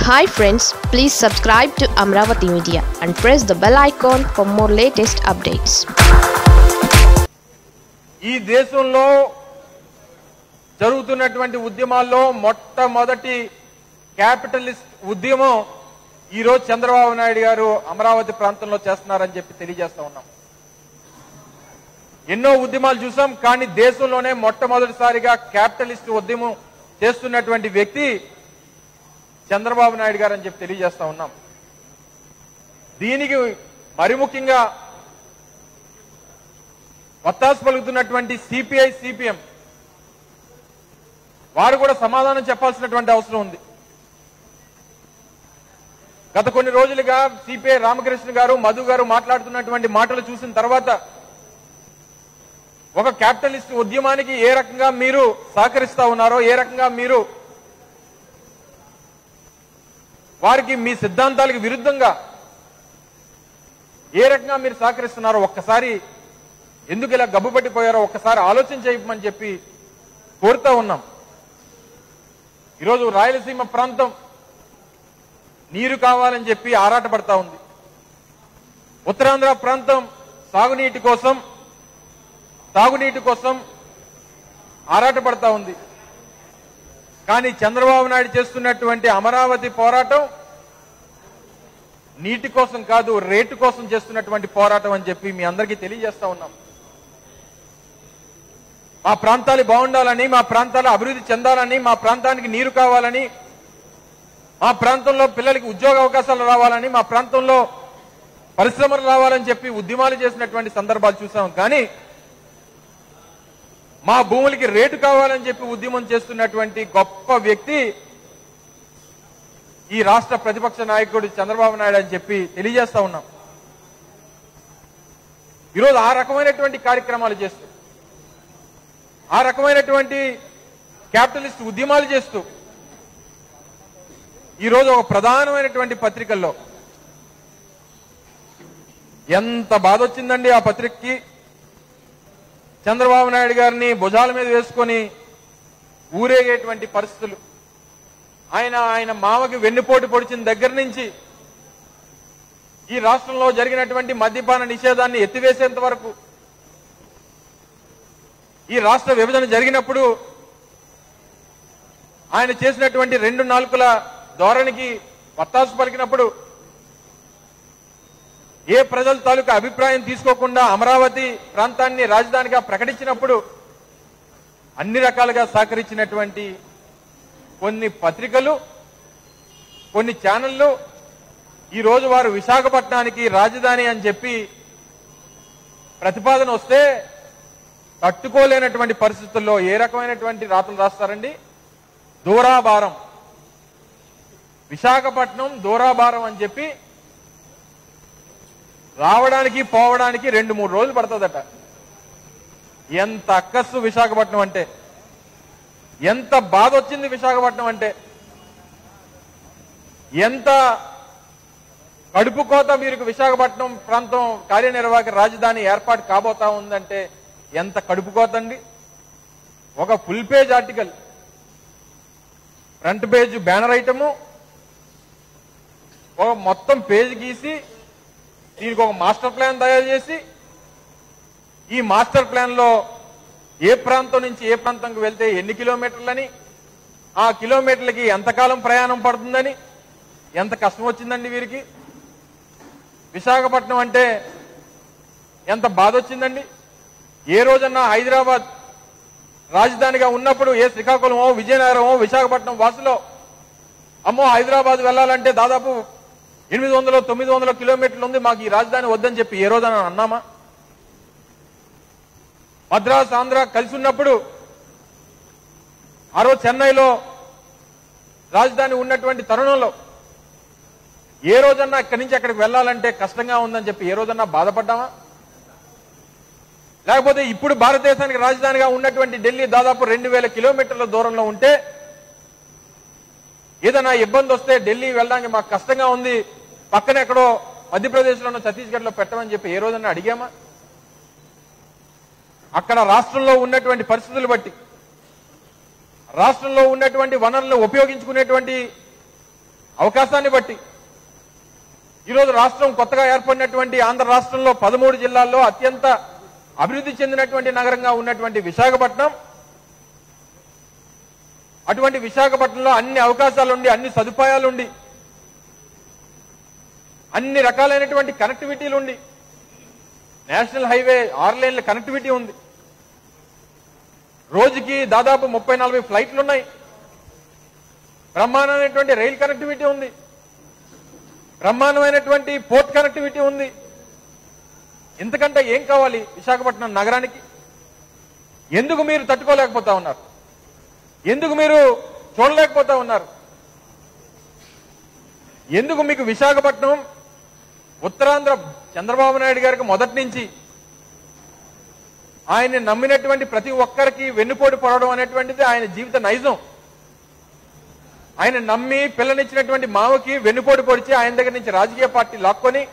hi friends please subscribe to Amaravati media and press the bell icon for more latest updates ఈ దేశంలో జరుగుతున్నటువంటి ఉద్యమాల్లో మొట్టమొదటి క్యాపిటలిస్ట్ ఉద్యమం ఈరోజు చంద్రబాబు నాయుడు గారు అమరావతి ప్రాంతంలో చేస్తున్నారని చెప్పి తెలియజేస్తా ఉన్నాం ఎన్నో ఉద్యమాలు చూసాం కానీ దేశంలోనే మొట్టమొదటిసారిగా క్యాపిటలిస్ట్ ఉద్యమం చేస్తున్నటువంటి వ్యక్తి చంద్రబాబు నాయుడు గారు అని చెప్పి తెలియజేస్తా ఉన్నాం దీనికి మరి ముఖ్యంగా వత్తాసు పలుకుతున్నటువంటి సిపిఐ సిపిఎం వారు కూడా సమాధానం చెప్పాల్సినటువంటి అవసరం ఉంది గత కొన్ని రోజులుగా సిపిఐ రామకృష్ణ గారు మధు గారు మాట్లాడుతున్నటువంటి మాటలు చూసిన తర్వాత ఒక క్యాపిటలిస్ట్ ఉద్యమానికి ఏ రకంగా మీరు సహకరిస్తా ఉన్నారో ఏ రకంగా మీరు వారికి మీ సిద్ధాంతాలకు విరుద్ధంగా ఏ రకంగా మీరు సహకరిస్తున్నారో ఒక్కసారి ఎందుకు ఇలా గబ్బుపట్టిపోయారో ఒక్కసారి ఆలోచన చేయమని చెప్పి కోరుతా ఉన్నాం ఈరోజు రాయలసీమ ప్రాంతం నీరు కావాలని చెప్పి ఆరాటపడతా ఉంది ఉత్తరాంధ్ర ప్రాంతం సాగునీటి కోసం తాగునీటి కోసం ఆరాటపడతా ఉంది కానీ చంద్రబాబు నాయుడు చేస్తున్నటువంటి అమరావతి పోరాటం నీటి కోసం కాదు రేటు కోసం చేస్తున్నటువంటి పోరాటం అని చెప్పి మీ అందరికీ తెలియజేస్తా ఉన్నాం మా ప్రాంతాలు బాగుండాలని మా ప్రాంతాలు అభివృద్ధి చెందాలని మా ప్రాంతానికి నీరు కావాలని మా ప్రాంతంలో పిల్లలకి ఉద్యోగ అవకాశాలు రావాలని మా ప్రాంతంలో పరిశ్రమలు రావాలని చెప్పి ఉద్యమాలు చేసినటువంటి సందర్భాలు చూసాం కానీ మా భూములకి రేటు కావాలని చెప్పి ఉద్యమం చేస్తున్నటువంటి గొప్ప వ్యక్తి ఈ రాష్ట్ర ప్రతిపక్ష నాయకుడు చంద్రబాబు నాయుడు అని చెప్పి తెలియజేస్తా ఉన్నాం ఈరోజు ఆ రకమైనటువంటి కార్యక్రమాలు చేస్తూ ఆ రకమైనటువంటి క్యాపిటలిస్ట్ ఉద్యమాలు చేస్తూ ఈరోజు ఒక ప్రధానమైనటువంటి పత్రికల్లో ఎంత బాధ వచ్చిందండి ఆ పత్రికకి చంద్రబాబు నాయుడు గారిని భుజాల మీద వేసుకొని ఊరేగేటువంటి పరిస్థితులు ఆయన ఆయన మామకి వెన్నుపోటు పొడిచిన దగ్గర నుంచి ఈ రాష్ట్రంలో జరిగినటువంటి మద్యపాన నిషేధాన్ని ఎత్తివేసేంత వరకు ఈ రాష్ట్ర విభజన జరిగినప్పుడు ఆయన చేసినటువంటి రెండు నాలుకల ధోరణికి వత్తాసు పలికినప్పుడు ఏ ప్రజల తాలూకా అభిప్రాయం తీసుకోకుండా అమరావతి ప్రాంతాన్ని రాజధానిగా ప్రకటించినప్పుడు అన్ని రకాలుగా సహకరించినటువంటి కొన్ని పత్రికలు కొన్ని ఛానళ్లు ఈ రోజు వారు విశాఖపట్నానికి రాజధాని అని చెప్పి ప్రతిపాదన వస్తే తట్టుకోలేనటువంటి పరిస్థితుల్లో ఏ రకమైనటువంటి రాతలు రాస్తారండి దూరాభారం విశాఖపట్నం దూరాభారం అని చెప్పి రావడానికి పోవడానికి రెండు మూడు రోజులు పడుతుందట ఎంత అక్కస్సు విశాఖపట్నం అంటే ఎంత బాధ వచ్చింది విశాఖపట్నం అంటే ఎంత కడుపు కోత మీరు విశాఖపట్నం ప్రాంతం కార్యనిర్వాహక రాజధాని ఏర్పాటు కాబోతా ఉందంటే ఎంత కడుపు కోత అండి ఒక full page article front page banner item ఒక మొత్తం పేజ్ గీసి దీనికి ఒక మాస్టర్ ప్లాన్ తయారు చేసి ఈ మాస్టర్ ప్లాన్ లో ఏ ప్రాంతం నుంచి ఏ ప్రాంతంకి వెళ్తే ఎన్ని కిలోమీటర్లని ఆ కిలోమీటర్లకి ఎంతకాలం ప్రయాణం పడుతుందని ఎంత కష్టం వచ్చిందండి వీరికి విశాఖపట్నం అంటే ఎంత బాధ వచ్చిందండి ఏ రోజన్నా హైదరాబాద్ రాజధానిగా ఉన్నప్పుడు ఏ శ్రీకాకుళమో విజయనగరమో విశాఖపట్నం వాసులో అమ్మో హైదరాబాద్ వెళ్ళాలంటే దాదాపు ఎనిమిది వందలు తొమ్మిది వందల కిలోమీటర్లు ఉంది మాకు ఈ రాజధాని వద్దని చెప్పి ఏ రోజైనా అన్నామా మద్రాస్ ఆంధ్ర కలిసి ఉన్నప్పుడు ఆ రోజు చెన్నైలో రాజధాని ఉన్నటువంటి తరుణంలో ఏ రోజన్నా ఇక్కడి నుంచి అక్కడికి వెళ్ళాలంటే కష్టంగా ఉందని చెప్పి ఏ రోజన్నా బాధపడ్డామా లేకపోతే ఇప్పుడు భారతదేశానికి రాజధానిగా ఉన్నటువంటి ఢిల్లీ దాదాపు రెండు వేల కిలోమీటర్ల దూరంలో ఉంటే ఏదైనా ఇబ్బంది వస్తే ఢిల్లీ వెళ్ళడానికి మాకు కష్టంగా ఉంది పక్కన ఎక్కడో మధ్యప్రదేశ్లోనో ఛత్తీస్గఢ్లో పెట్టమని చెప్పి ఏ రోజన్నా అడిగామా అక్కడ రాష్ట్రంలో ఉన్నటువంటి పరిస్థితులు బట్టి రాష్ట్రంలో ఉన్నటువంటి వనరులను ఉపయోగించుకునేటువంటి అవకాశాన్ని బట్టి ఈరోజు రాష్ట్రం కొత్తగా ఏర్పడినటువంటి ఆంధ్ర రాష్ట్రంలో పదమూడు జిల్లాల్లో అత్యంత అభివృద్ధి చెందినటువంటి నగరంగా ఉన్నటువంటి విశాఖపట్నం అటువంటి విశాఖపట్నంలో అన్ని అవకాశాలుండి అన్ని సదుపాయాలుండి అన్ని రకాలైనటువంటి కనెక్టివిటీలు ఉండి నేషనల్ హైవే ఆరు లేన్ల కనెక్టివిటీ ఉంది రోజుకి దాదాపు ముప్పై నలభై ఫ్లైట్లు ఉన్నాయి బ్రహ్మాండమైనటువంటి రైల్ కనెక్టివిటీ ఉంది బ్రహ్మాండమైనటువంటి పోర్ట్ కనెక్టివిటీ ఉంది ఇంతకంటే ఏం కావాలి విశాఖపట్నం నగరానికి ఎందుకు మీరు తట్టుకోలేకపోతా ఉన్నారు ఎందుకు మీరు చూడలేకపోతా ఉన్నారు ఎందుకు మీకు విశాఖపట్నం ఉత్తరాంధ్ర చంద్రబాబు నాయుడు గారికి మొదటి నుంచి ఆయన్ని నమ్మినటువంటి ప్రతి ఒక్కరికి వెన్నుపోటు పడడం అనేటువంటిది ఆయన జీవిత నైజం ఆయన నమ్మి పిల్లనిచ్చినటువంటి మావకి వెన్నుపోటు పొడిచి ఆయన దగ్గర నుంచి రాజకీయ పార్టీ లాక్కొని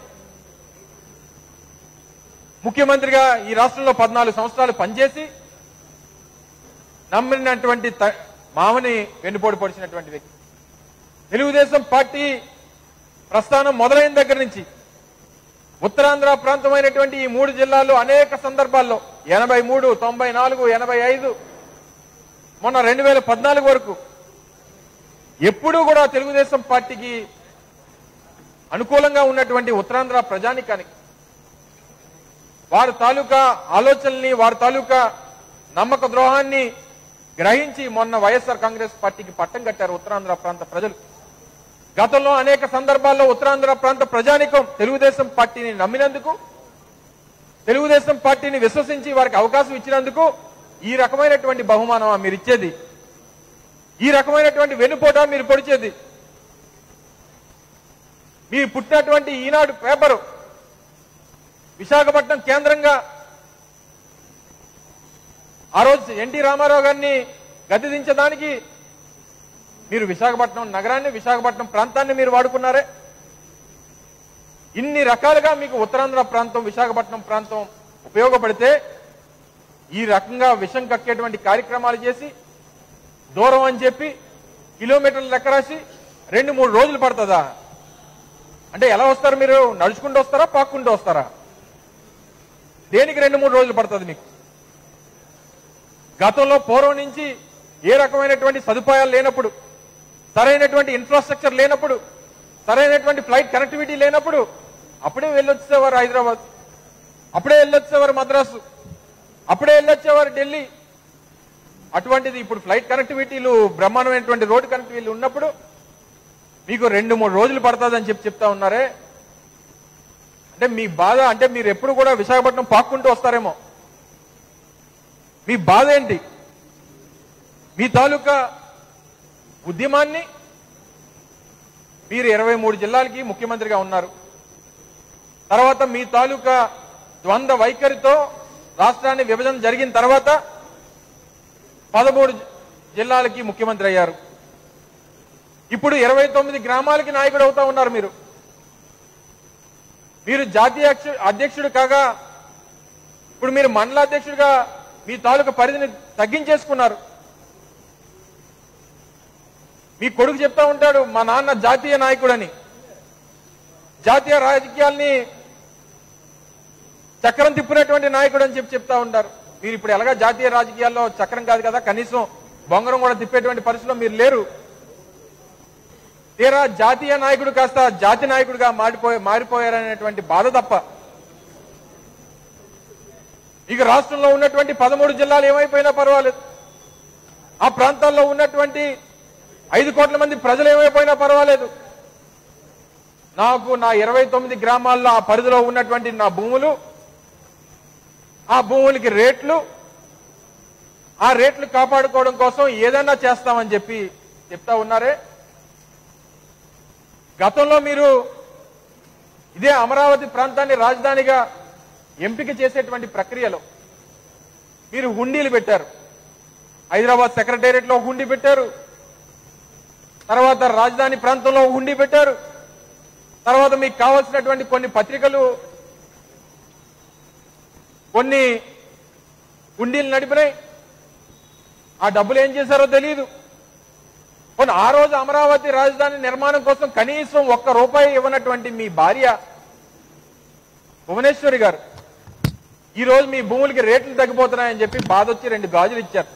ముఖ్యమంత్రిగా ఈ రాష్ట్రంలో పద్నాలుగు సంవత్సరాలు పనిచేసి నమ్మినటువంటి త- మామని వెన్నుపోటు పొడిచినటువంటి వ్యక్తి తెలుగుదేశం పార్టీ ప్రస్థానం మొదలైన దగ్గర నుంచి ఉత్తరాంధ్ర ప్రాంతమైనటువంటి ఈ మూడు జిల్లాల్లో అనేక సందర్భాల్లో ఎనభై మూడు తొంభై నాలుగు ఎనభై ఐదు మొన్న రెండు వేల పద్నాలుగు వరకు ఎప్పుడూ కూడా తెలుగుదేశం పార్టీకి అనుకూలంగా ఉన్నటువంటి ఉత్తరాంధ్ర ప్రజానికానికి వారి తాలూకా ఆలోచనల్ని వారి తాలూకా నమ్మక ద్రోహాన్ని గ్రహించి మొన్న వైఎస్ఆర్ కాంగ్రెస్ పార్టీకి పట్టం కట్టారు ఉత్తరాంధ్ర ప్రాంత ప్రజలు గతంలో అనేక సందర్భాల్లో ఉత్తరాంధ్ర ప్రాంత ప్రజానికం తెలుగుదేశం పార్టీని నమ్మినందుకు తెలుగుదేశం పార్టీని విశ్వసించి వారికి అవకాశం ఇచ్చినందుకు ఈ రకమైనటువంటి బహుమానం మీరు ఇచ్చేది ఈ రకమైనటువంటి వెన్నుపోట మీరు పొడిచేది మీరు పుట్టినటువంటి ఈనాడు పేపరు విశాఖపట్నం కేంద్రంగా ఆ రోజు ఎన్టీ రామారావు గారిని గద్దె దించడానికి మీరు విశాఖపట్నం నగరాన్ని విశాఖపట్నం ప్రాంతాన్ని మీరు వాడుకున్నారే ఇన్ని రకాలుగా మీకు ఉత్తరాంధ్ర ప్రాంతం విశాఖపట్నం ప్రాంతం ఉపయోగపడితే ఈ రకంగా విషం కక్కేటువంటి కార్యక్రమాలు చేసి దూరం అని చెప్పి కిలోమీటర్లు లెక్క రాసి రెండు మూడు రోజులు పడుతుందా అంటే ఎలా వస్తారు మీరు నడుచుకుంటూ వస్తారా పాక్కుంటూ వస్తారా దేనికి రెండు మూడు రోజులు పడుతుంది మీకు గతంలో పూర్వం నుంచి ఏ రకమైనటువంటి సదుపాయాలు లేనప్పుడు సరైనటువంటి ఇన్ఫ్రాస్ట్రక్చర్ లేనప్పుడు సరైనటువంటి ఫ్లైట్ కనెక్టివిటీ లేనప్పుడు అప్పుడే వెళ్ళొచ్చేవారు హైదరాబాద్ అప్పుడే వెళ్ళొచ్చేవారు మద్రాసు అప్పుడే వెళ్ళొచ్చేవారు ఢిల్లీ అటువంటిది ఇప్పుడు ఫ్లైట్ కనెక్టివిటీలు బ్రహ్మాండమైనటువంటి రోడ్డు కనెక్టివిటీలు ఉన్నప్పుడు మీకు రెండు మూడు రోజులు పడుతుందని చెప్పి చెప్తా ఉన్నారే అంటే మీ బాధ అంటే మీరు ఎప్పుడు కూడా విశాఖపట్నం పాక్కుంటూ వస్తారేమో మీ బాధ ఏంటి మీ తాలూకా ఉద్యమాన్ని మీరు ఇరవై మూడు జిల్లాలకి ముఖ్యమంత్రిగా ఉన్నారు తర్వాత మీ తాలూకా ద్వంద్వ వైఖరితో రాష్ట్రాన్ని విభజన జరిగిన తర్వాత పదమూడు జిల్లాలకి ముఖ్యమంత్రి అయ్యారు ఇప్పుడు ఇరవై తొమ్మిది గ్రామాలకి నాయకుడు అవుతా ఉన్నారు మీరు మీరు జాతీయ అక్ష- అధ్యక్షుడు కాగా ఇప్పుడు మీరు మండల అధ్యక్షుడిగా మీ తాలూకా పరిధిని తగ్గించేసుకున్నారు మీ కొడుకు చెప్తా ఉంటాడు మా నాన్న జాతీయ నాయకుడని జాతీయ రాజకీయాల్ని చక్రం తిప్పినటువంటి నాయకుడు అని చెప్పి చెప్తా ఉంటారు మీరు ఇప్పుడు ఎలాగా జాతీయ రాజకీయాల్లో చక్రం కాదు కదా కనీసం బొంగరం కూడా తిప్పేటువంటి పరిస్థితిలో మీరు లేరు తీరా జాతీయ నాయకుడు కాస్త జాతి నాయకుడిగా మారిపోయి మారిపోయారనేటువంటి బాధ తప్ప ఇక రాష్ట్రంలో ఉన్నటువంటి పదమూడు జిల్లాలు ఏమైపోయినా పర్వాలేదు ఆ ప్రాంతాల్లో ఉన్నటువంటి ఐదు కోట్ల మంది ప్రజలు ఏమైపోయినా పర్వాలేదు నాకు నా ఇరవై తొమ్మిది గ్రామాల్లో ఆ పరిధిలో ఉన్నటువంటి నా భూములు ఆ భూములకి రేట్లు ఆ రేట్లు కాపాడుకోవడం కోసం ఏదైనా చేస్తామని చెప్పి చెప్తా ఉన్నారే గతంలో మీరు ఇదే అమరావతి ప్రాంతాన్ని రాజధానిగా ఎంపిక చేసేటువంటి ప్రక్రియలో మీరు హుండీలు పెట్టారు హైదరాబాద్ సెక్రటేరియట్ లో హుండీ పెట్టారు తర్వాత రాజధాని ప్రాంతంలో హుండీ పెట్టారు తర్వాత మీకు కావాల్సినటువంటి కొన్ని పత్రికలు కొన్ని హుండీలు నడిపినాయి ఆ డబ్బులు ఏం చేశారో తెలియదు కొన్ని ఆ రోజు అమరావతి రాజధాని నిర్మాణం కోసం కనీసం ఒక్క రూపాయి ఇవ్వనటువంటి మీ భార్య భువనేశ్వరి గారు ఈ రోజు మీ భూములకి రేట్లు తగ్గిపోతున్నాయని చెప్పి బాధ వచ్చి రెండు గాజులు ఇచ్చారు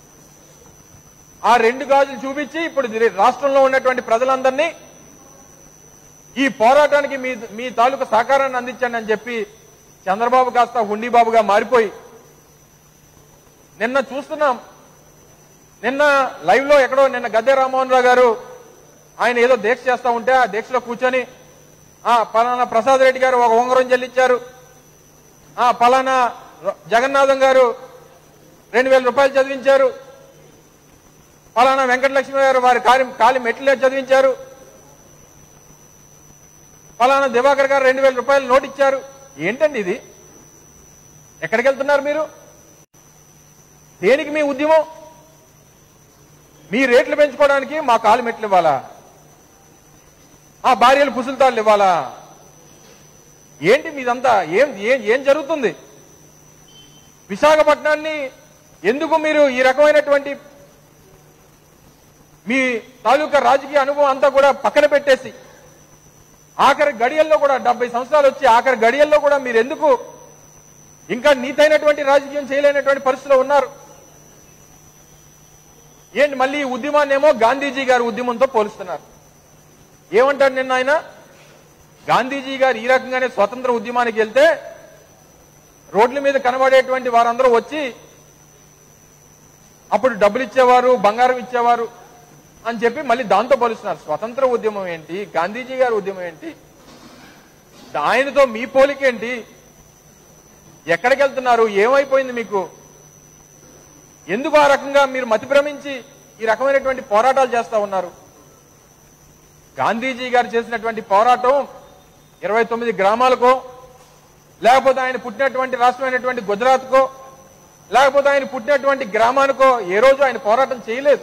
ఆ రెండు గాజులు చూపించి ఇప్పుడు ఇది రాష్ట్రంలో ఉన్నటువంటి ప్రజలందరినీ ఈ పోరాటానికి మీ మీ తాలూకు సహకారాన్ని అందించండి అని చెప్పి చంద్రబాబు కాస్త హుండీబాబుగా మారిపోయి నిన్న చూస్తున్నాం నిన్న లైవ్ లో ఎక్కడో నిన్న గద్దె రామ్మోహన్ రావు గారు ఆయన ఏదో దీక్ష చేస్తా ఉంటే ఆ దీక్షలో కూర్చొని ఆ పలానా ప్రసాద్ రెడ్డి గారు ఒక ఉంగరం చెల్లించారు ఆ పలానా ర- జగన్నాథం గారు రెండు వేల రూపాయలు చదివించారు పలానా వెంకటలక్ష్మి గారు వారి కాలి కాలి మెట్లే చదివించారు పలానా దివాకర్ గారు రెండు వేల రూపాయలు నోట్ ఇచ్చారు ఏంటండి ఇది ఎక్కడికి వెళ్తున్నారు మీరు దేనికి మీ ఉద్యమం మీ రేట్లు పెంచుకోవడానికి మా కాలు మెట్లు ఇవ్వాలా ఆ భార్యలు పుసులుతాళ్ళు ఇవ్వాలా ఏంటి మీదంతా ఏం ఏం ఏం జరుగుతుంది విశాఖపట్నాన్ని ఎందుకు మీరు ఈ రకమైనటువంటి మీ తాలూకా రాజకీయ అనుభవం అంతా కూడా పక్కన పెట్టేసి ఆఖరి గడియల్లో కూడా డెబ్బై సంవత్సరాలు వచ్చి ఆఖరి గడియల్లో కూడా మీరు ఎందుకు ఇంకా నీతైనటువంటి రాజకీయం చేయలేనటువంటి పరిస్థితిలో ఉన్నారు ఏంటి మళ్ళీ ఈ ఉద్యమాన్ని ఏమో గాంధీజీ గారి ఉద్యమంతో పోలుస్తున్నారు ఏమంటాడు నిన్న ఆయన గాంధీజీ గారు ఈ రకంగానే స్వతంత్ర ఉద్యమానికి వెళ్తే రోడ్ల మీద కనబడేటువంటి వారందరూ వచ్చి అప్పుడు డబ్బులు ఇచ్చేవారు బంగారం ఇచ్చేవారు అని చెప్పి మళ్ళీ దాంతో పోలుస్తున్నారు స్వతంత్ర ఉద్యమం ఏంటి గాంధీజీ గారి ఉద్యమం ఏంటి ఆయనతో మీ పోలికేంటి ఎక్కడికి వెళ్తున్నారు ఏమైపోయింది మీకు ఎందుకు ఆ రకంగా మీరు మతి భ్రమించి ఈ రకమైనటువంటి పోరాటాలు చేస్తా ఉన్నారు గాంధీజీ గారు చేసినటువంటి పోరాటం ఇరవై తొమ్మిది గ్రామాలకో లేకపోతే ఆయన పుట్టినటువంటి రాష్ట్రమైనటువంటి గుజరాత్కో లేకపోతే ఆయన పుట్టినటువంటి గ్రామానికో ఏ రోజు ఆయన పోరాటం చేయలేదు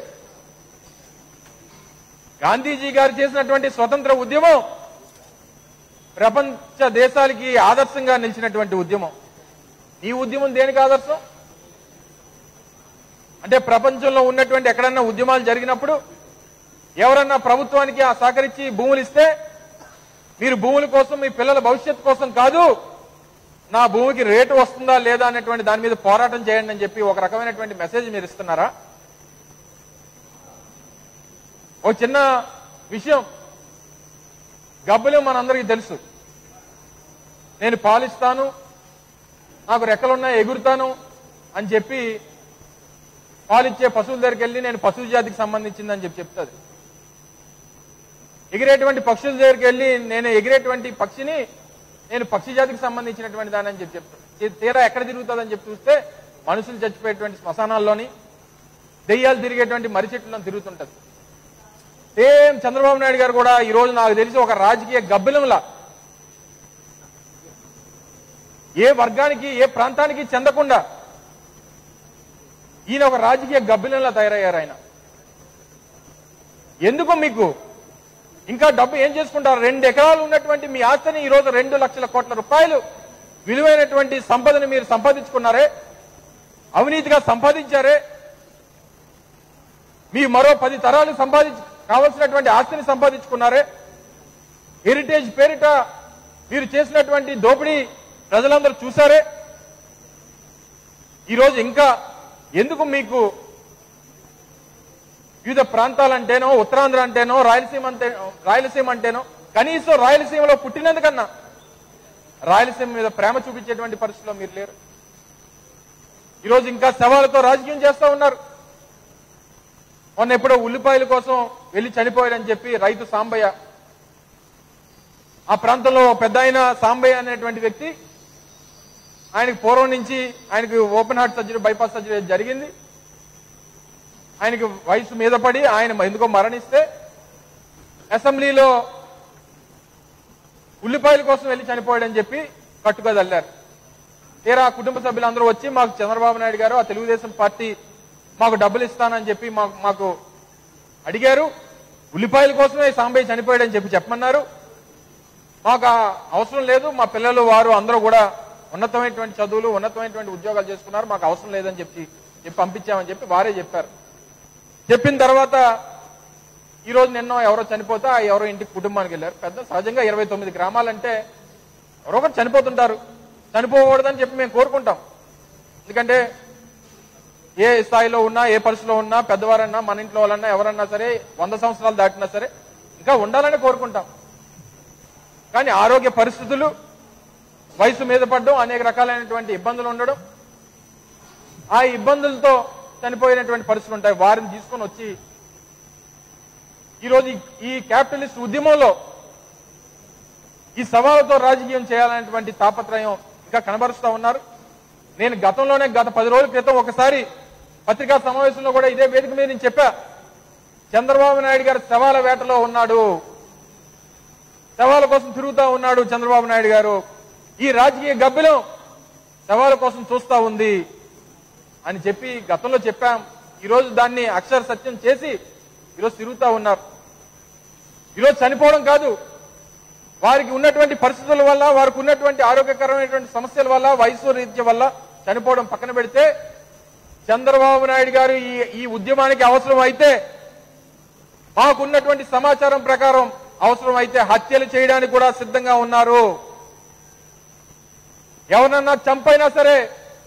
గాంధీజీ గారు చేసినటువంటి స్వతంత్ర ఉద్యమం ప్రపంచ దేశాలకి ఆదర్శంగా నిలిచినటువంటి ఉద్యమం ఈ ఉద్యమం దేనికి ఆదర్శం అంటే ప్రపంచంలో ఉన్నటువంటి ఎక్కడన్నా ఉద్యమాలు జరిగినప్పుడు ఎవరన్నా ప్రభుత్వానికి ఆ సహకరించి భూములు ఇస్తే మీరు భూముల కోసం మీ పిల్లల భవిష్యత్తు కోసం కాదు నా భూమికి రేటు వస్తుందా లేదా అనేటువంటి దాని మీద పోరాటం చేయండి అని చెప్పి ఒక రకమైనటువంటి మెసేజ్ మీరు ఇస్తున్నారా ఓ చిన్న విషయం గబ్బులు మనందరికీ తెలుసు నేను పాలిస్తాను నాకు రెక్కలున్నాయి ఎగురుతాను అని చెప్పి పాలిచ్చే పశువుల దగ్గరికి వెళ్ళి నేను పశువు జాతికి సంబంధించిందని చెప్పి చెప్తుంది ఎగిరేటువంటి పక్షుల దగ్గరికి వెళ్ళి నేను ఎగిరేటువంటి పక్షిని నేను పక్షి జాతికి సంబంధించినటువంటి దాని అని చెప్పి చెప్తాను తీ- తీరా ఎక్కడ తిరుగుతుందని చెప్పి చూస్తే మనుషులు చచ్చిపోయేటువంటి శ్మశానాల్లోని దెయ్యాలు తిరిగేటువంటి మర్రి చెట్లలో తిరుగుతుంటది సేమ్ చంద్రబాబు నాయుడు గారు కూడా ఈ రోజు నాకు తెలిసి ఒక రాజకీయ గబ్బిలంలా ఏ వర్గానికి ఏ ప్రాంతానికి చెందకుండా ఈయన ఒక రాజకీయ గబ్బిలంలా తయారయ్యారు ఆయన ఎందుకు మీకు ఇంకా డబ్బు ఏం చేసుకుంటారు రెండు ఎకరాలు ఉన్నటువంటి మీ ఆస్తిని ఈ రోజు రెండు లక్షల కోట్ల రూపాయలు విలువైనటువంటి సంపదని మీరు సంపాదించుకున్నారే అవినీతిగా సంపాదించారే మీ మరో పది తరాలు సంపాదించ కావలసినటువంటి ఆస్తిని సంపాదించుకున్నారే హెరిటేజ్ పేరిట మీరు చేసినటువంటి దోపిడీ ప్రజలందరూ చూసారే ఈరోజు ఇంకా ఎందుకు మీకు వివిధ ప్రాంతాలంటేనో ఉత్తరాంధ్ర అంటేనో రాయలసీమ అంటే రాయలసీమ అంటేనో కనీసం రాయలసీమలో పుట్టినందుకన్నా రాయలసీమ మీద ప్రేమ చూపించేటువంటి పరిస్థితిలో మీరు లేరు ఈరోజు ఇంకా శవాలతో రాజకీయం చేస్తా ఉన్నారు మొన్న ఎప్పుడో ఉల్లిపాయల కోసం వెళ్ళి చనిపోయాడని చెప్పి రైతు సాంబయ్య ఆ ప్రాంతంలో పెద్ద ఆయన సాంబయ్య అనేటువంటి వ్యక్తి ఆయనకు పూర్వం నుంచి ఆయనకు open heart surgery bypass surgery జరిగింది ఆయనకు వయసు మీద పడి ఆయన ఎందుకో మరణిస్తే అసెంబ్లీలో ఉల్లిపాయల కోసం వెళ్ళి చనిపోయాడని చెప్పి కట్టుగా చల్లారు తీరా ఆ కుటుంబ సభ్యులందరూ వచ్చి మాకు చంద్రబాబు నాయుడు గారు ఆ తెలుగుదేశం పార్టీ మాకు డబ్బులు ఇస్తానని చెప్పి మాకు మాకు అడిగారు ఉల్లిపాయల కోసమే సాంబయ్య చనిపోయాడని చెప్పి చెప్పమన్నారు మాకు ఆ అవసరం లేదు మా పిల్లలు వారు అందరూ కూడా ఉన్నతమైనటువంటి చదువులు ఉన్నతమైనటువంటి ఉద్యోగాలు చేసుకున్నారు మాకు అవసరం లేదని చెప్పి చెప్పి పంపించామని చెప్పి వారే చెప్పారు చెప్పిన తర్వాత ఈ రోజు నిన్న ఎవరో చనిపోతే ఆ ఎవరో ఇంటికి కుటుంబానికి వెళ్ళారు పెద్ద సహజంగా ఇరవై తొమ్మిది గ్రామాలంటే ఎవరో ఒకరు చనిపోతుంటారు చనిపోకూడదని చెప్పి మేము కోరుకుంటాం ఎందుకంటే ఏ స్థాయిలో ఉన్నా ఏ పరిస్థితిలో ఉన్నా పెద్దవారన్నా మన ఇంట్లో వాళ్ళన్నా ఎవరన్నా సరే వంద సంవత్సరాలు దాటినా సరే ఇంకా ఉండాలని కోరుకుంటాం కానీ ఆరోగ్య పరిస్థితులు వయసు మీద పడడం అనేక రకాలైనటువంటి ఇబ్బందులు ఉండడం ఆ ఇబ్బందులతో చనిపోయినటువంటి పరిస్థితులు ఉంటాయి వారిని తీసుకొని వచ్చి ఈరోజు ఈ- ఈ క్యాపిటలిస్ట్ ఉద్యమంలో ఈ సవాలుతో రాజకీయం చేయాలనేటువంటి తాపత్రయం ఇంకా కనబరుస్తా ఉన్నారు నేను గతంలోనే గత పది రోజుల క్రితం ఒకసారి పత్రికా సమావేశంలో కూడా ఇదే వేదిక మీద నేను చెప్పా చంద్రబాబు నాయుడు గారు శవాల వేటలో ఉన్నాడు శవాల కోసం తిరుగుతా ఉన్నాడు చంద్రబాబు నాయుడు గారు ఈ రాజకీయ గబ్బిలం శవాల కోసం చూస్తా ఉంది అని చెప్పి గతంలో చెప్పాం ఈరోజు దాన్ని అక్షర సత్యం చేసి ఈరోజు తిరుగుతా ఉన్నారు ఈరోజు చనిపోవడం కాదు వారికి ఉన్నటువంటి పరిస్థితుల వల్ల వారికి ఉన్నటువంటి ఆరోగ్యకరమైనటువంటి సమస్యల వల్ల వయసు రీత్య వల్ల చనిపోవడం పక్కన పెడితే చంద్రబాబు నాయుడు గారు ఈ ఈ ఉద్యమానికి అవసరం అయితే మాకున్నటువంటి సమాచారం ప్రకారం అవసరం అయితే హత్యలు చేయడానికి కూడా సిద్ధంగా ఉన్నారు ఎవరన్నా చంపైనా సరే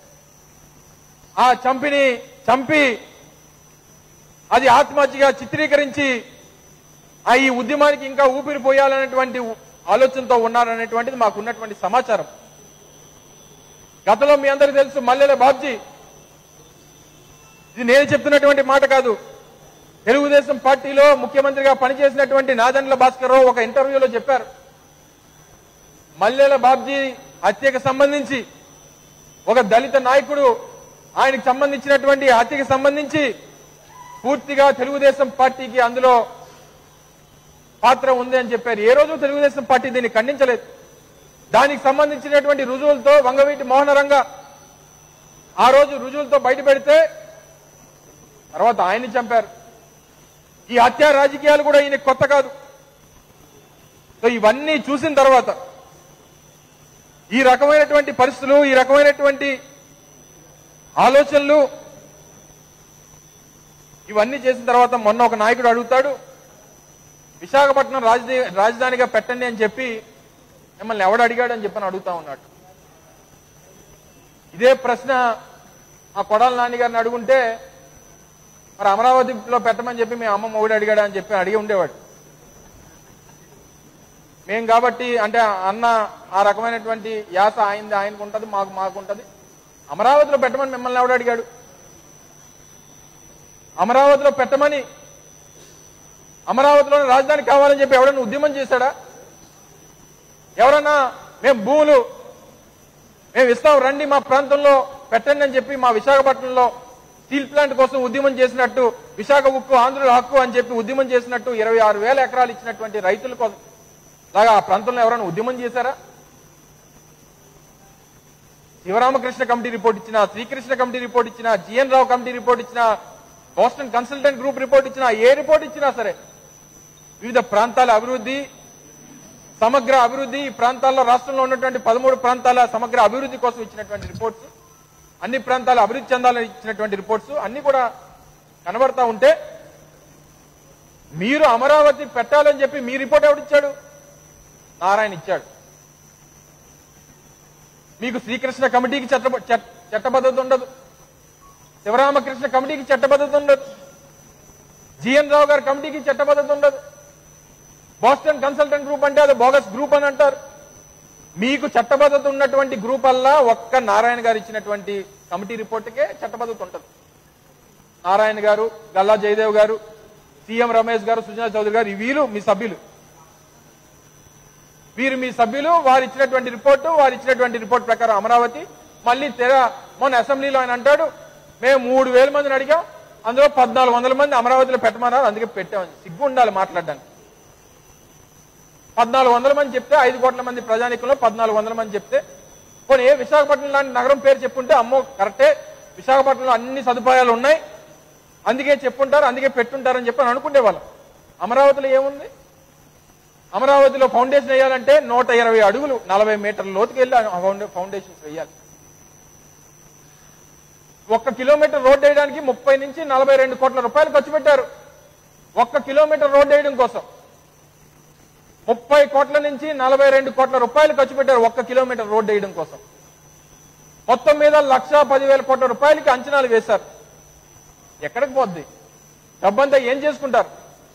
ఆ చంపిని చంపి అది ఆత్మహత్యగా చిత్రీకరించి ఆ ఈ ఉద్యమానికి ఇంకా ఊపిరి పోయాలనేటువంటి ఆలోచనతో ఉన్నారనేటువంటిది మాకు ఉన్నటువంటి సమాచారం గతంలో మీ అందరికీ తెలుసు మల్లెల బాబ్జీ ఇది నేను చెప్తున్నటువంటి మాట కాదు తెలుగుదేశం పార్టీలో ముఖ్యమంత్రిగా పనిచేసినటువంటి నాదెండ్ల భాస్కర్ రావు ఒక ఇంటర్వ్యూలో చెప్పారు మల్లెల బాబ్జీ హత్యకు సంబంధించి ఒక దళిత నాయకుడు ఆయనకు సంబంధించినటువంటి హత్యకి సంబంధించి పూర్తిగా తెలుగుదేశం పార్టీకి అందులో పాత్ర ఉంది అని చెప్పారు ఏ రోజు తెలుగుదేశం పార్టీ దీన్ని ఖండించలేదు దానికి సంబంధించినటువంటి రుజువులతో వంగవీటి మోహనరంగ ఆ రోజు రుజువులతో బయట పెడితే తర్వాత ఆయన్ని చంపారు ఈ హత్య రాజకీయాలు కూడా ఈయన కొత్త కాదు సో ఇవన్నీ చూసిన తర్వాత ఈ రకమైనటువంటి పరిస్థితులు ఈ రకమైనటువంటి ఆలోచనలు ఇవన్నీ చేసిన తర్వాత మొన్న ఒక నాయకుడు అడుగుతాడు విశాఖపట్నం రాజధాని రాజధానిగా పెట్టండి అని చెప్పి మిమ్మల్ని ఎవడు అడిగాడు అని చెప్పని అడుగుతా ఉన్నాడు ఇదే ప్రశ్న ఆ కొడాల నాని గారిని అడుగుంటే మరి అమరావతిలో పెట్టమని చెప్పి మీ అమ్మ మొగుడు అడిగాడా అని చెప్పి అడిగి ఉండేవాడు మేం కాబట్టి అంటే అన్న ఆ రకమైనటువంటి యాస ఆయనది ఆయనకు ఉంటది మాకు మాకు ఉంటది అమరావతిలో పెట్టమని మిమ్మల్ని ఎవడు అడిగాడు అమరావతిలో పెట్టమని అమరావతిలో రాజధాని కావాలని చెప్పి ఎవడన్నా ఉద్యమం చేశాడా ఎవరన్నా మేము భూములు మేము ఇస్తాం రండి మా ప్రాంతంలో పెట్టండి అని చెప్పి మా విశాఖపట్నంలో స్టీల్ ప్లాంట్ కోసం ఉద్యమం చేసినట్టు విశాఖ ఉక్కు ఆంధ్రుల హక్కు అని చెప్పి ఉద్యమం చేసినట్టు ఇరవై ఆరు వేల ఎకరాలు ఇచ్చినటువంటి రైతుల కోసం లాగా ఆ ప్రాంతంలో ఎవరైనా ఉద్యమం చేశారా శివరామకృష్ణ కమిటీ రిపోర్ట్ ఇచ్చిన శ్రీకృష్ణ కమిటీ రిపోర్ట్ ఇచ్చిన జిఎన్ రావు కమిటీ రిపోర్ట్ ఇచ్చిన బోస్టన్ కన్సల్టెంట్ గ్రూప్ రిపోర్ట్ ఇచ్చినా ఏ రిపోర్ట్ ఇచ్చినా సరే వివిధ ప్రాంతాల అభివృద్ధి సమగ్ర అభివృద్ధి ఈ ప్రాంతాల్లో రాష్ట్రంలో ఉన్నటువంటి పదమూడు ప్రాంతాల సమగ్ర అభివృద్ధి కోసం ఇచ్చినటువంటి రిపోర్ట్స్ అన్ని ప్రాంతాల అభివృద్ధి చెందాలని ఇచ్చినటువంటి రిపోర్ట్స్ అన్ని కూడా కనబడతా ఉంటే మీరు అమరావతి పెట్టాలని చెప్పి మీ రిపోర్ట్ ఎవడిచ్చాడు నారాయణ ఇచ్చాడు మీకు శ్రీకృష్ణ కమిటీకి చట్ట చట్ట- చట్టబద్ధత ఉండదు శివరామకృష్ణ కమిటీకి చట్టబద్ధత ఉండదు జిఎన్ రావు గారి కమిటీకి చట్టబద్ధత ఉండదు బోస్టన్ కన్సల్టెంట్ గ్రూప్ అంటే అది బోగస్ గ్రూప్ అని అంటారు మీకు చట్టబద్ధత ఉన్నటువంటి గ్రూప్ వల్ల ఒక్క నారాయణ గారు ఇచ్చినటువంటి కమిటీ రిపోర్ట్కే చట్టబద్ధత ఉంటుంది నారాయణ గారు గల్లా జయదేవ్ గారు సీఎం రమేష్ గారు సుజనా చౌదరి గారు ఈ వీళ్ళు మీ సభ్యులు వీరు మీ సభ్యులు వారు ఇచ్చినటువంటి రిపోర్టు వారు ఇచ్చినటువంటి రిపోర్ట్ ప్రకారం అమరావతి మళ్ళీ తెర మొన్న అసెంబ్లీలో ఆయన అంటాడు మేము మూడు వేల మందిని అడిగాం అందులో పద్నాలుగు వందల మంది అమరావతిలో పెట్టమన్నారు అందుకే పెట్టామని సిగ్గు ఉండాలి మాట్లాడడానికి పద్నాలుగు వందల మంది చెప్తే ఐదు కోట్ల మంది ప్రజానికంలో పద్నాలుగు వందల మంది చెప్తే పోనీ ఏ విశాఖపట్నం లాంటి నగరం పేరు చెప్పుంటే అమ్మో కరెక్టే విశాఖపట్నంలో అన్ని సదుపాయాలు ఉన్నాయి అందుకే చెప్పుంటారు అందుకే పెట్టుంటారని చెప్పి అని అనుకునే వాళ్ళం అమరావతిలో ఏముంది అమరావతిలో ఫౌండేషన్ వేయాలంటే నూట ఇరవై అడుగులు నలభై మీటర్ల లోతుకి వెళ్ళి ఆ ఫౌండే- ఫౌండేషన్స్ వేయాలి ఒక్క కిలోమీటర్ రోడ్ వేయడానికి ముప్పై నుంచి నలభై రెండు కోట్ల రూపాయలు ఖర్చు పెట్టారు ఒక్క కిలోమీటర్ రోడ్డు వేయడం కోసం ముప్పై కోట్ల నుంచి నలభై రెండు కోట్ల రూపాయలు ఖర్చు పెట్టారు ఒక్క కిలోమీటర్ రోడ్డు వేయడం కోసం మొత్తం మీద లక్ష పదివేల కోట్ల రూపాయలకి అంచనాలు వేశారు ఎక్కడికి పోద్ది డబ్బంతా ఏం చేసుకుంటారు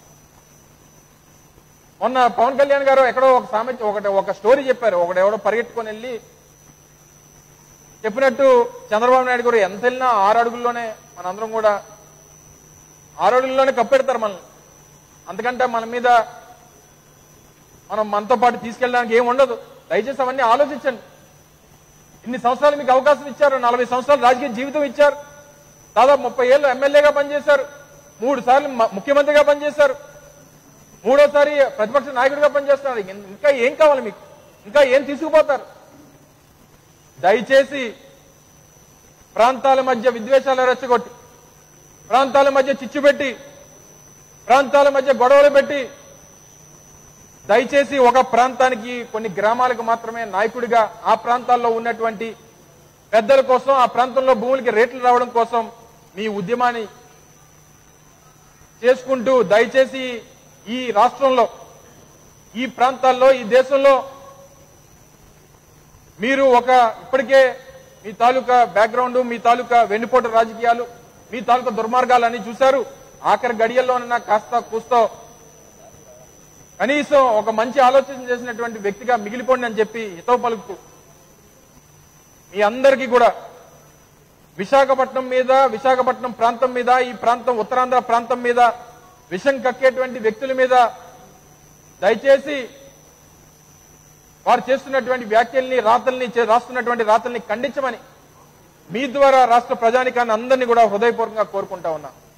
మొన్న పవన్ కళ్యాణ్ గారు ఎక్కడో ఒక సామెత ఒకటి ఒక స్టోరీ చెప్పారు ఒకడు ఎవడో పరిగెట్టుకొని వెళ్ళి చెప్పినట్టు చంద్రబాబు నాయుడు గారు ఎంత వెళ్ళినా ఆరు అడుగుల్లోనే మనందరం కూడా ఆరు అడుగుల్లోనే కప్పెడతారు మనల్ని అంతకంటే మన మీద మనం మనతో పాటు తీసుకెళ్ళడానికి ఏం ఉండదు దయచేసి అవన్నీ ఆలోచించండి ఇన్ని సంవత్సరాలు మీకు అవకాశం ఇచ్చారు నలభై సంవత్సరాలు రాజకీయ జీవితం ఇచ్చారు దాదాపు ముప్పై ఏళ్ళు ఎమ్మెల్యేగా పనిచేశారు మూడు సార్లు మ- ముఖ్యమంత్రిగా పనిచేశారు మూడోసారి ప్రతిపక్ష నాయకుడిగా పనిచేస్తున్నారు ఇం- ఇంకా ఏం కావాలి మీకు ఇంకా ఏం తీసుకుపోతారు దయచేసి ప్రాంతాల మధ్య విద్వేషాలు రెచ్చగొట్టి ప్రాంతాల మధ్య చిచ్చు పెట్టి ప్రాంతాల మధ్య గొడవలు పెట్టి దయచేసి ఒక ప్రాంతానికి కొన్ని గ్రామాలకు మాత్రమే నాయకుడిగా ఆ ప్రాంతాల్లో ఉన్నటువంటి పెద్దల కోసం ఆ ప్రాంతంలో భూములకి రేట్లు రావడం కోసం మీ ఉద్యమాన్ని చేసుకుంటూ దయచేసి ఈ రాష్ట్రంలో ఈ ప్రాంతాల్లో ఈ దేశంలో మీరు ఒక ఇప్పటికే మీ తాలూకా బ్యాక్గ్రౌండ్ మీ తాలూకా వెన్నుపోటు రాజకీయాలు మీ తాలూకా దుర్మార్గాలు చూశారు ఆఖరి గడియల్లోనన్నా కాస్త కూస్తో కనీసం ఒక మంచి ఆలోచన చేసినటువంటి వ్యక్తిగా మిగిలిపోండి అని చెప్పి హితవు పలుకుతూ మీ అందరికీ కూడా విశాఖపట్నం మీద విశాఖపట్నం ప్రాంతం మీద ఈ ప్రాంతం ఉత్తరాంధ్ర ప్రాంతం మీద విషం కక్కేటువంటి వ్యక్తుల మీద దయచేసి వారు చేస్తున్నటువంటి వ్యాఖ్యల్ని రాతల్ని చే- రాస్తున్నటువంటి రాతల్ని ఖండించమని మీ ద్వారా రాష్ట్ర ప్రజానికాన్ని అందరినీ కూడా హృదయపూర్వకంగా కోరుకుంటా ఉన్నా